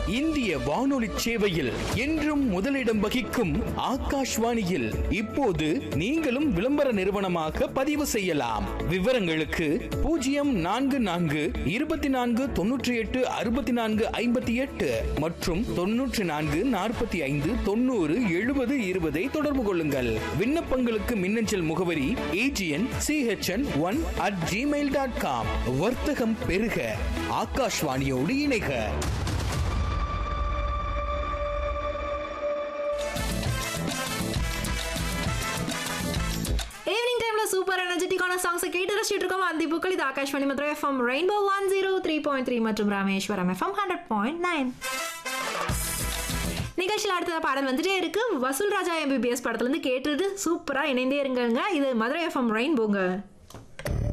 இந்திய வானொலி சேவையில் என்றும் முதலிடம் வகிக்கும் ஆகாஷ்வாணியில் இப்போது நீங்களும் விளம்பர நிறுவனமாக பதிவு செய்யலாம் விவரங்களுக்கு பூஜ்ஜியம் நான்கு நான்கு இருபத்தி நான்கு தொன்னூற்றி எட்டு அறுபத்தி நான்கு ஐம்பத்தி எட்டு மற்றும் தொன்னூற்றி நான்கு நாற்பத்தி ஐந்து தொண்ணூறு எழுபது இருபதை தொடர்பு கொள்ளுங்கள் விண்ணப்பங்களுக்கு மின்னஞ்சல் முகவரி AGN CHN one at Gmail dot com வர்த்தகம் பெருக ஆகாஷ்வாணியோடு இணைக ஈவினிங் டைம்ல சூப்பர் எனர்ஜெட்டிக்கான சாங்ஸை கேட்டு ரசிச்சுட்டு இருக்கோம் அந்த புக்கள் இது Akashvani Madurai FM rainbow one zero three point three மற்றும் Rameswaram FM hundred point nine நிகழ்ச்சியில் அடுத்த பாடல் வந்துட்டே இருக்கு வசூல் ராஜா எம்பிபிஎஸ் படத்துல இருந்து கேட்டுட்டு சூப்பரா இணைந்தே இருங்கங்க இது மதுரை எஃப்எம் ரெயின்போங்க